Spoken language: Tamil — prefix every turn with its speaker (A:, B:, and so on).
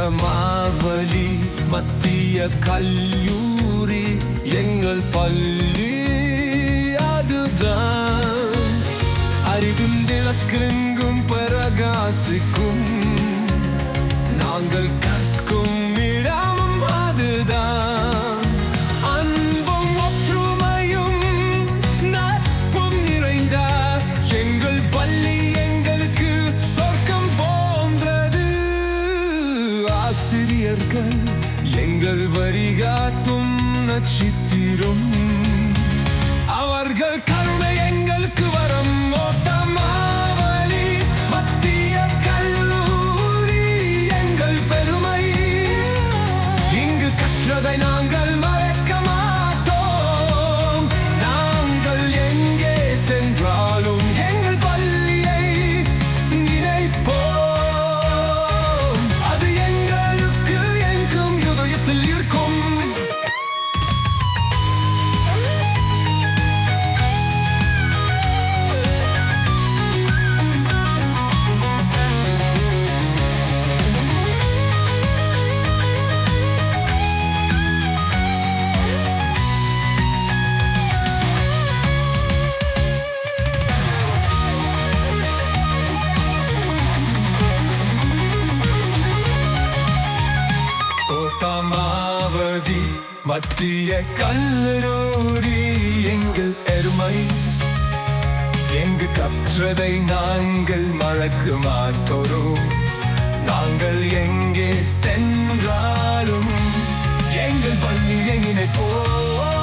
A: மாவலி மத்திய கல்லூரி எங்கள் பள்ளி அதுதான் அறிவும் விளக்கெங்கும் பிரகாசிக்கும் நாங்கள் கற்கும் இடமும் அதுதான் அன்பும் ஒற்றுமையும் நட்பும் நிறைந்த எங்கள் பள்ளி எங்களுக்கு சொர்க்கம் போன்றது ஆசிரியர்கள் எங்கள் வரிகாட்டும் நட்சத்திரம் அவர்கள் கருணை எங்களுக்கு வரம் ஓட்டமாவலி மத்திய கல்லூரி எங்கள் பெருமை இங்கு கற்றதை நாங்கள் மறக்க மாட்டோம் நாங்கள் எங்கே சென்றாலும் எங்கள் பள்ளியை நினைப்போம் அது எங்களுக்கு எங்கும் இதயத்தில் இருக்கும் ஓட்டமாவதி மத்திய கல்லூரி எங்கள் எருமை எங்கு கற்றதை நாங்கள் மறக்க மாட்டோம் நாங்கள் எங்கே சென்றாலும் எங்கள் பள்ளி எங்கினை போ